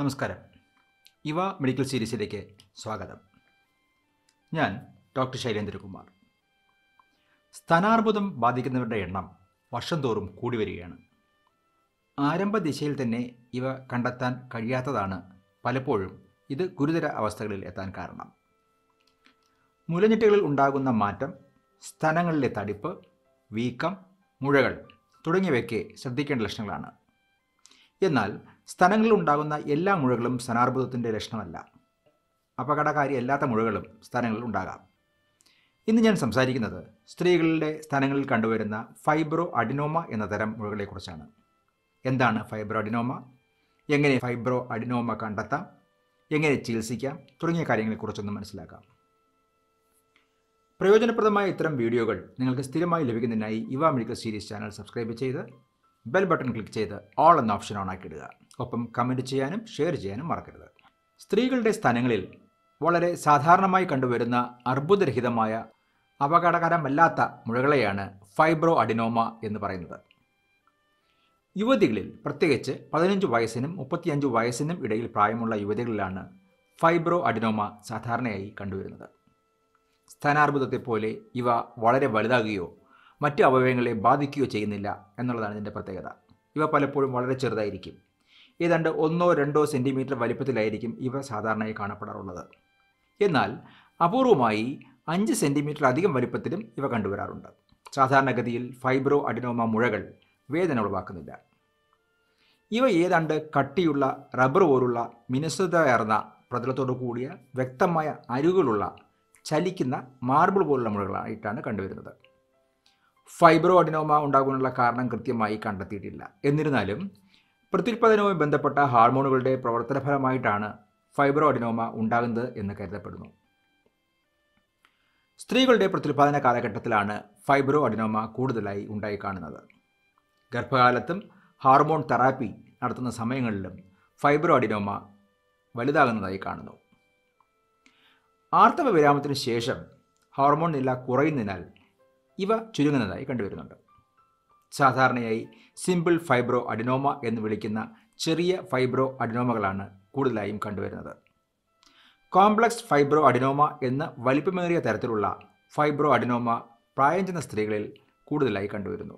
നമസ്കാരം ഇവ മെഡിക്കൽ സീരീസിലേക്ക് സ്വാഗതം ഞാൻ ഡോക്ടർ ശൈലേന്ദ്രകുമാർ സ്ഥാനാർബുദം ബാധിക്കുന്നവരുടെ എണ്ണം വർഷം തോറും കൂടി വരികയാണ് ആരംഭ ദിശയിൽ തന്നെ ഇവ കണ്ടെത്താൻ കഴിയാത്തതാണ് പലപ്പോഴും ഇത് ഗുരുതര അവസ്ഥകളിൽ എത്താൻ കാരണം മുലഞ്ഞിട്ടുകളിൽ ഉണ്ടാകുന്ന മാറ്റം സ്തനങ്ങളിലെ തടിപ്പ് വീക്കം മുഴകൾ തുടങ്ങിയവയ്ക്ക് ശ്രദ്ധിക്കേണ്ട ലക്ഷണങ്ങളാണ് എന്നാൽ സ്തനങ്ങളിൽ ഉണ്ടാകുന്ന എല്ലാ മുഴകളും സ്തനാർബുദത്തിൻ്റെ ലക്ഷണമല്ല അപകടകാരിയല്ലാത്ത മുഴകളും സ്തനങ്ങളിൽ ഉണ്ടാകാം ഇന്ന് ഞാൻ സംസാരിക്കുന്നത് സ്ത്രീകളുടെ സ്തനങ്ങളിൽ കണ്ടുവരുന്ന ഫൈബ്രോ അഡിനോമ എന്ന തരം മുഴകളെക്കുറിച്ചാണ് എന്താണ് ഫൈബ്രോ അഡിനോമ എങ്ങനെ ഫൈബ്രോ അഡിനോമ കണ്ടെത്താം എങ്ങനെ ചികിത്സിക്കാം തുടങ്ങിയ കാര്യങ്ങളെക്കുറിച്ചൊന്ന് മനസ്സിലാക്കാം പ്രയോജനപ്രദമായ ഇത്തരം വീഡിയോകൾ നിങ്ങൾക്ക് സ്ഥിരമായി ലഭിക്കുന്നതിനായി ഇവ മെഡിക്കൽ സീരീസ് ചാനൽ സബ്സ്ക്രൈബ് ചെയ്ത് ബെൽ ബട്ടൺ ക്ലിക്ക് ചെയ്ത് ഓൾ എന്ന ഓപ്ഷൻ ഓൺ ആക്കിയിടുക ഒപ്പം കമൻറ്റ് ചെയ്യാനും ഷെയർ ചെയ്യാനും മറക്കരുത് സ്ത്രീകളുടെ സ്ഥാനങ്ങളിൽ വളരെ സാധാരണമായി കണ്ടുവരുന്ന അർബുദരഹിതമായ അപകടകരമല്ലാത്ത മുഴകളെയാണ് ഫൈബ്രോ അഡിനോമ എന്ന് പറയുന്നത് യുവതികളിൽ പ്രത്യേകിച്ച് പതിനഞ്ച് വയസ്സിനും മുപ്പത്തിയഞ്ച് വയസ്സിനും ഇടയിൽ പ്രായമുള്ള യുവതികളിലാണ് ഫൈബ്രോ അഡിനോമ സാധാരണയായി കണ്ടുവരുന്നത് സ്ഥാനാർബുദത്തെ പോലെ ഇവ വളരെ വലുതാകുകയോ മറ്റ് അവയവങ്ങളെ ബാധിക്കുകയോ ചെയ്യുന്നില്ല എന്നുള്ളതാണ് ഇതിൻ്റെ പ്രത്യേകത ഇവ പലപ്പോഴും വളരെ ചെറുതായിരിക്കും ഏതാണ്ട് ഒന്നോ രണ്ടോ സെൻറ്റിമീറ്റർ വലിപ്പത്തിലായിരിക്കും ഇവ സാധാരണയായി കാണപ്പെടാറുള്ളത് എന്നാൽ അപൂർവമായി അഞ്ച് സെൻറ്റിമീറ്റർ അധികം വലിപ്പത്തിലും ഇവ കണ്ടുവരാറുണ്ട് സാധാരണഗതിയിൽ ഫൈബ്രോ അഡിനോമ മുഴകൾ വേദന ഉളവാക്കുന്നില്ല ഇവ ഏതാണ്ട് കട്ടിയുള്ള റബ്ബർ പോലുള്ള മിനുസതയേർന്ന പ്രതലത്തോടു കൂടിയ വ്യക്തമായ അരുകളുള്ള ചലിക്കുന്ന മാർബിൾ പോലുള്ള മുഴകളായിട്ടാണ് കണ്ടുവരുന്നത് ഫൈബ്രോ അഡിനോമ ഉണ്ടാകാനുള്ള കാരണം കൃത്യമായി കണ്ടെത്തിയിട്ടില്ല എന്നിരുന്നാലും പ്രത്യുൽപാദനവുമായി ബന്ധപ്പെട്ട ഹാർമോണുകളുടെ പ്രവർത്തന ഫലമായിട്ടാണ് ഫൈബ്രോ അഡിനോമ ഉണ്ടാകുന്നത് എന്ന് കരുതപ്പെടുന്നു സ്ത്രീകളുടെ പ്രത്യുൽപാദന കാലഘട്ടത്തിലാണ് ഫൈബ്രോ അഡിനോമ കൂടുതലായി ഉണ്ടായി കാണുന്നത് ഗർഭകാലത്തും ഹാർമോൺ തെറാപ്പി നടത്തുന്ന സമയങ്ങളിലും ഫൈബ്രോ അഡിനോമ വലുതാകുന്നതായി കാണുന്നു ആർത്തവ വിരാമത്തിന് ശേഷം ഹോർമോൺ നില കുറയുന്നതിനാൽ ഇവ ചുരുങ്ങുന്നതായി കണ്ടുവരുന്നുണ്ട് സാധാരണയായി സിമ്പിൾ ഫൈബ്രോ അഡിനോമ എന്ന് വിളിക്കുന്ന ചെറിയ ഫൈബ്രോ അഡിനോമകളാണ് കൂടുതലായും കണ്ടുവരുന്നത് കോംപ്ലക്സ് ഫൈബ്രോ അഡിനോമ എന്ന വലിപ്പമേറിയ തരത്തിലുള്ള ഫൈബ്രോ അഡിനോമ പ്രായം ചെന്ന സ്ത്രീകളിൽ കൂടുതലായി കണ്ടുവരുന്നു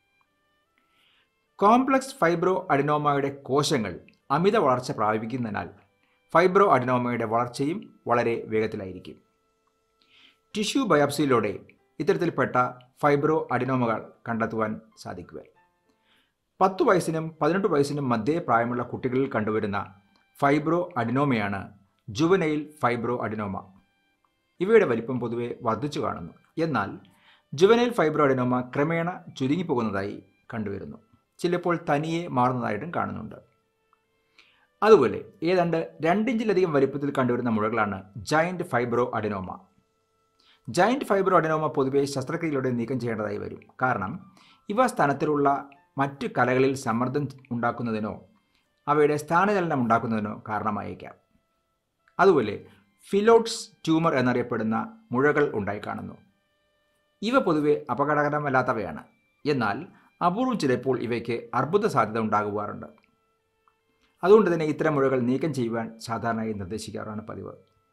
കോംപ്ലക്സ് ഫൈബ്രോ അഡിനോമയുടെ കോശങ്ങൾ അമിത വളർച്ച പ്രാപിക്കുന്നതിനാൽ ഫൈബ്രോ അഡിനോമയുടെ വളർച്ചയും വളരെ വേഗത്തിലായിരിക്കും ടിഷ്യൂ ബയോപ്സിയിലൂടെ ഇത്തരത്തിൽപ്പെട്ട ഫൈബ്രോ അഡിനോമകൾ കണ്ടെത്തുവാൻ സാധിക്കുക പത്തു വയസ്സിനും പതിനെട്ട് വയസ്സിനും മധ്യേ പ്രായമുള്ള കുട്ടികളിൽ കണ്ടുവരുന്ന ഫൈബ്രോ അഡിനോമയാണ് ജുവനൈൽ ഫൈബ്രോ അഡിനോമ ഇവയുടെ വലിപ്പം പൊതുവെ വർദ്ധിച്ചു കാണുന്നു എന്നാൽ ജുവനൈൽ ഫൈബ്രോ അഡിനോമ ക്രമേണ ചുരുങ്ങിപ്പോകുന്നതായി കണ്ടുവരുന്നു ചിലപ്പോൾ തനിയെ മാറുന്നതായിട്ടും കാണുന്നുണ്ട് അതുപോലെ ഏതാണ്ട് രണ്ടിഞ്ചിലധികം വലിപ്പത്തിൽ കണ്ടുവരുന്ന മുഴകളാണ് giant fibroadenoma giant fibroadenoma പൊതുവെ ശസ്ത്രക്രിയയിലൂടെ നീക്കം ചെയ്യേണ്ടതായി വരും കാരണം ഇവ സ്ഥാനത്തിലുള്ള മറ്റ് കലകളിൽ സമ്മർദ്ദം ഉണ്ടാക്കുന്നതിനോ അവയുടെ സ്ഥാനചലനം ഉണ്ടാക്കുന്നതിനോ കാരണമായേക്കാം അതുപോലെ ഫിലോട്സ് ട്യൂമർ എന്നറിയപ്പെടുന്ന മുഴകൾ ഉണ്ടായി കാണുന്നു ഇവ പൊതുവെ അപകടകരമല്ലാത്തവയാണ് എന്നാൽ അപൂർവം ചിലപ്പോൾ ഇവയ്ക്ക് അർബുദ സാധ്യത ഉണ്ടാകുവാറുണ്ട് അതുകൊണ്ട് തന്നെ ഇത്തരം മുഴകൾ നീക്കം ചെയ്യുവാൻ സാധാരണയായി നിർദ്ദേശിക്കാറാണ് പതിവ്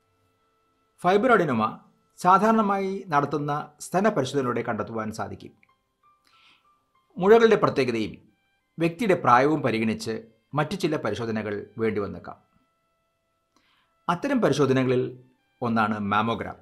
ഫൈബർ അഡിനോമ സാധാരണമായി നടത്തുന്ന സ്തന പരിശോധനയിലൂടെ കണ്ടെത്തുവാൻ സാധിക്കും മുഴകളുടെ പ്രത്യേകതയും വ്യക്തിയുടെ പ്രായവും പരിഗണിച്ച് മറ്റു ചില പരിശോധനകൾ വേണ്ടി വന്നേക്കാം അത്തരം പരിശോധനകളിൽ ഒന്നാണ് മാമോഗ്രാം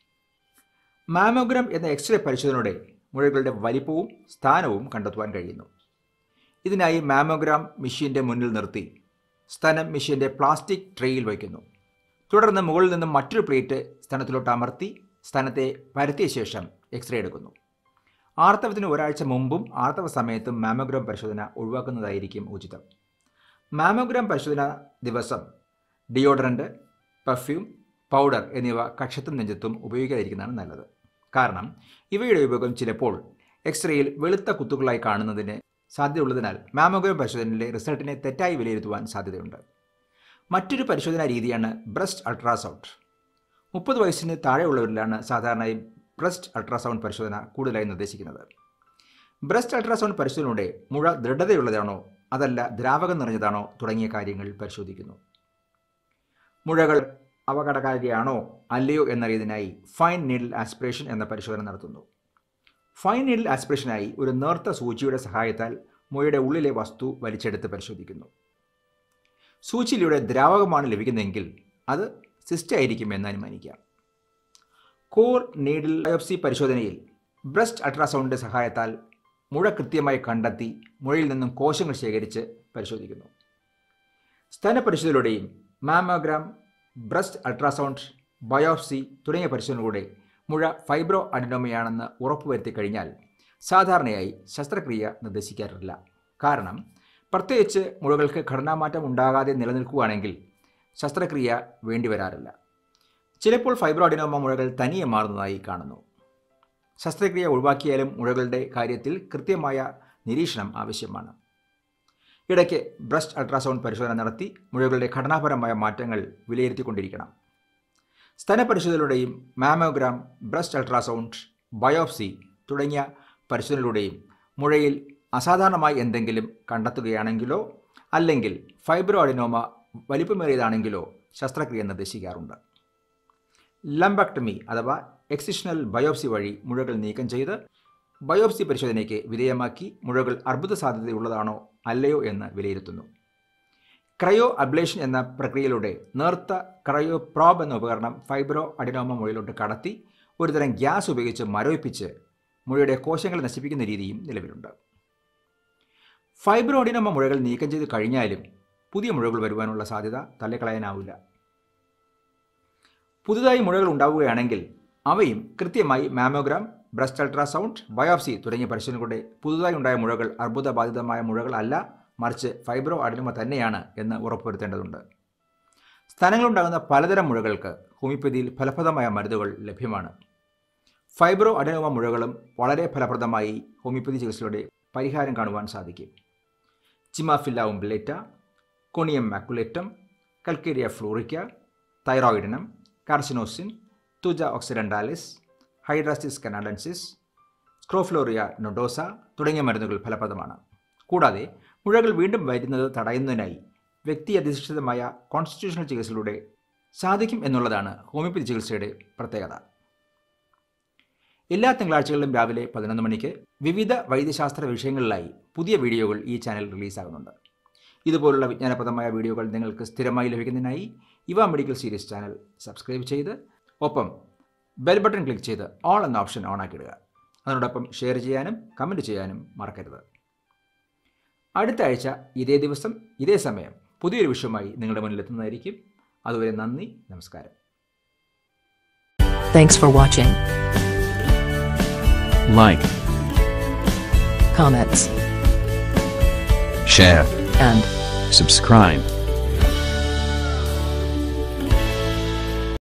മാമോഗ്രാം എന്ന എക്സ്റേ പരിശോധനയുടെ മുഴകളുടെ വലിപ്പവും സ്ഥാനവും കണ്ടെത്തുവാൻ കഴിയുന്നു ഇതിനായി മാമോഗ്രാം മെഷീൻ്റെ മുന്നിൽ നിർത്തി സ്തനം മെഷീൻ്റെ പ്ലാസ്റ്റിക് ട്രേയിൽ വയ്ക്കുന്നു തുടർന്ന് മുകളിൽ നിന്നും മറ്റൊരു പ്ലേറ്റ് സ്തനത്തിലോട്ട് അമർത്തി സ്തനത്തെ പരത്തിയ ശേഷം എക്സ്റേ എടുക്കുന്നു ആർത്തവത്തിന് ഒരാഴ്ച മുമ്പും ആർത്തവ സമയത്തും മാമോഗ്രാം പരിശോധന ഒഴിവാക്കുന്നതായിരിക്കും ഉചിതം മാമോഗ്രാം പരിശോധന ദിവസം ഡിയോഡറൻറ്റ് പെർഫ്യൂം പൗഡർ എന്നിവ കക്ഷത്തും നെഞ്ചത്തും ഉപയോഗിക്കാതിരിക്കുന്നതാണ് നല്ലത് കാരണം ഇവയുടെ ഉപയോഗം ചിലപ്പോൾ എക്സ്റേയിൽ വെളുത്ത കുത്തുകളായി കാണുന്നതിന് സാധ്യതയുള്ളതിനാൽ മാമോഗ്രാം പരിശോധനയിലെ റിസൾട്ടിനെ തെറ്റായി വിലയിരുത്തുവാൻ സാധ്യതയുണ്ട് മറ്റൊരു പരിശോധനാ രീതിയാണ് ബ്രസ്റ്റ് അൾട്രാസൗണ്ട് മുപ്പത് വയസ്സിന് താഴെയുള്ളവരിലാണ് സാധാരണയായി ബ്രസ്റ്റ് അൾട്രാസൗണ്ട് പരിശോധന കൂടുതലായി നിർദ്ദേശിക്കുന്നത് ബ്രസ്റ്റ് അൾട്രാസൗണ്ട് പരിശോധനയുടെ മുഴ ദൃഢതയുള്ളതാണോ അതല്ല ദ്രാവകം നിറഞ്ഞതാണോ തുടങ്ങിയ കാര്യങ്ങൾ പരിശോധിക്കുന്നു മുഴകൾ അപകടകാരിയാണോ അല്ലയോ എന്നറിയതിനായി ഫൈൻ നീഡിൽ ആസ്പിറേഷൻ എന്ന പരിശോധന നടത്തുന്നു ഫൈൻ നീഡിൽ ആസ്പിറേഷനായി ഒരു നേർത്ത സൂചിയുടെ സഹായത്താൽ മുഴയുടെ ഉള്ളിലെ വസ്തു വലിച്ചെടുത്ത് പരിശോധിക്കുന്നു സൂചിയിലൂടെ ദ്രാവകമാണ് ലഭിക്കുന്നതെങ്കിൽ അത് സിസ്റ്റ് ആയിരിക്കും എന്ന് അനുമാനിക്കാം കോർ നീഡിൽ ബയോപ്സി പരിശോധനയിൽ ബ്രസ്റ്റ് അൾട്രാസൗണ്ടിൻ്റെ സഹായത്താൽ മുഴ കൃത്യമായി കണ്ടെത്തി മുഴയിൽ നിന്നും കോശങ്ങൾ ശേഖരിച്ച് പരിശോധിക്കുന്നു സ്തനപരിശോധനയിലൂടെയും മാമോഗ്രാം ബ്രസ്റ്റ് അൾട്രാസൗണ്ട് ബയോപ്സി തുടങ്ങിയ പരിശോധനകളുടെ മുഴ ഫൈബ്രോ അഡിനോമയാണെന്ന് ഉറപ്പുവരുത്തി കഴിഞ്ഞാൽ സാധാരണയായി ശസ്ത്രക്രിയ നിർദ്ദേശിക്കാറില്ല കാരണം പ്രത്യേകിച്ച് മുഴകൾക്ക് ഘടനാമാറ്റം ഉണ്ടാകാതെ നിലനിൽക്കുകയാണെങ്കിൽ ശസ്ത്രക്രിയ വേണ്ടിവരാറില്ല ചിലപ്പോൾ ഫൈബ്രോ അഡിനോമ മുഴകൾ തനിയെ മാറുന്നതായി കാണുന്നു ശസ്ത്രക്രിയ ഒഴിവാക്കിയാലും മുഴകളുടെ കാര്യത്തിൽ കൃത്യമായ നിരീക്ഷണം ആവശ്യമാണ് ഇടയ്ക്ക് ബ്രസ്റ്റ് അൾട്രാസൗണ്ട് പരിശോധന നടത്തി മുഴകളുടെ ഘടനാപരമായ മാറ്റങ്ങൾ വിലയിരുത്തിക്കൊണ്ടിരിക്കണം സ്തനപരിശോധനയിലൂടെയും മാമോഗ്രാം ബ്രസ്റ്റ് അൾട്രാസൗണ്ട് ബയോപ്സി തുടങ്ങിയ പരിശോധനയിലൂടെയും മുഴയിൽ അസാധാരണമായി എന്തെങ്കിലും കണ്ടെത്തുകയാണെങ്കിലോ അല്ലെങ്കിൽ ഫൈബ്രോ അഡിനോമ വലിപ്പമേറിയതാണെങ്കിലോ ശസ്ത്രക്രിയ നിർദ്ദേശിക്കാറുണ്ട് ലംബക്ടമി അഥവാ എക്സിഷണൽ ബയോപ്സി വഴി മുഴകൾ നീക്കം ചെയ്ത് ബയോപ്സി പരിശോധനയ്ക്ക് വിധേയമാക്കി മുഴകൾ അർബുദ സാധ്യതയുള്ളതാണോ അല്ലയോ എന്ന് വിലയിരുത്തുന്നു ക്രയോ അബ്ലേഷൻ എന്ന പ്രക്രിയയിലൂടെ നേർത്ത ക്രയോ പ്രോബ് എന്ന ഉപകരണം ഫൈബ്രോ അഡിനോമ മുഴയിലോട്ട് കടത്തി ഒരുതരം ഗ്യാസ് ഉപയോഗിച്ച് മരവിപ്പിച്ച് മുഴയുടെ കോശങ്ങളെ നശിപ്പിക്കുന്ന രീതിയും നിലവിലുണ്ട് ഫൈബ്രോ അഡിനോമ മുഴകൾ നീക്കം ചെയ്ത് കഴിഞ്ഞാലും പുതിയ മുഴകൾ വരുവാനുള്ള സാധ്യത തള്ളിക്കളയാനാവില്ല പുതുതായി മുഴകൾ ഉണ്ടാവുകയാണെങ്കിൽ അവയും കൃത്യമായി മാമോഗ്രാം ബ്രസ്റ്റ് അൾട്രാസൗണ്ട് ബയോപ്സി തുടങ്ങിയ പരിശോധനകളുടെ പുതുതായി ഉണ്ടായ മുഴകൾ അർബുദബാധിതമായ മുഴകളല്ല മറിച്ച് ഫൈബ്രോ അഡിനോമ തന്നെയാണ് എന്ന് ഉറപ്പുവരുത്തേണ്ടതുണ്ട് സ്ഥാനങ്ങളുണ്ടാകുന്ന പലതരം മുഴകൾക്ക് ഹോമിയോപ്പതിയിൽ ഫലപ്രദമായ മരുന്നുകൾ ലഭ്യമാണ് ഫൈബ്രോ അഡിനോമ മുഴകളും വളരെ ഫലപ്രദമായി ഹോമിയോപ്പതി ചികിത്സയുടെ പരിഹാരം കാണുവാൻ സാധിക്കും ചിമാഫില്ല ഉംബ്ലേറ്റ കൊണിയം മാക്കുലേറ്റം കൽക്കേരിയ ഫ്ലൂറിക്ക തൈറോയിഡിനം കാർസിനോസിൻ തുജ ഓക്സിഡൻഡാലിസ് ഹൈഡ്രാസിസ് കനാഡൻസിസ് സ്ക്രോഫ്ലോറിയ നൊഡോസ തുടങ്ങിയ മരുന്നുകൾ ഫലപ്രദമാണ് കൂടാതെ മുഴകൾ വീണ്ടും വരുന്നത് തടയുന്നതിനായി വ്യക്തി അധിഷ്ഠിതമായ കോൺസ്റ്റിറ്റ്യൂഷണൽ ചികിത്സയിലൂടെ സാധിക്കും എന്നുള്ളതാണ് ഹോമിയോപ്പതി ചികിത്സയുടെ പ്രത്യേകത എല്ലാ തിങ്കളാഴ്ചകളിലും രാവിലെ പതിനൊന്ന് മണിക്ക് വിവിധ വൈദ്യശാസ്ത്ര വിഷയങ്ങളിലായി പുതിയ വീഡിയോകൾ ഈ ചാനൽ റിലീസാകുന്നുണ്ട് ഇതുപോലുള്ള വിജ്ഞാനപ്രദമായ വീഡിയോകൾ നിങ്ങൾക്ക് സ്ഥിരമായി ലഭിക്കുന്നതിനായി ഇവ മെഡിക്കൽ സീരീസ് ചാനൽ സബ്സ്ക്രൈബ് ചെയ്ത് ഒപ്പം ബെൽ ബട്ടൺ ക്ലിക്ക് ചെയ്ത് ഓൾ എന്ന ഓപ്ഷൻ ഓൺ ആക്കിയിടുക അതിനോടൊപ്പം ഷെയർ ചെയ്യാനും കമൻറ്റ് ചെയ്യാനും മറക്കരുത് അടുത്ത ആഴ്ച ഇതേ ദിവസം ഇതേ സമയം പുതിയൊരു വിഷയമായി നിങ്ങളുടെ മുന്നിൽ എത്തുന്നതായിരിക്കും അതുവരെ നന്ദി നമസ്കാരം Thanks for watching. like, Comments share, and subscribe.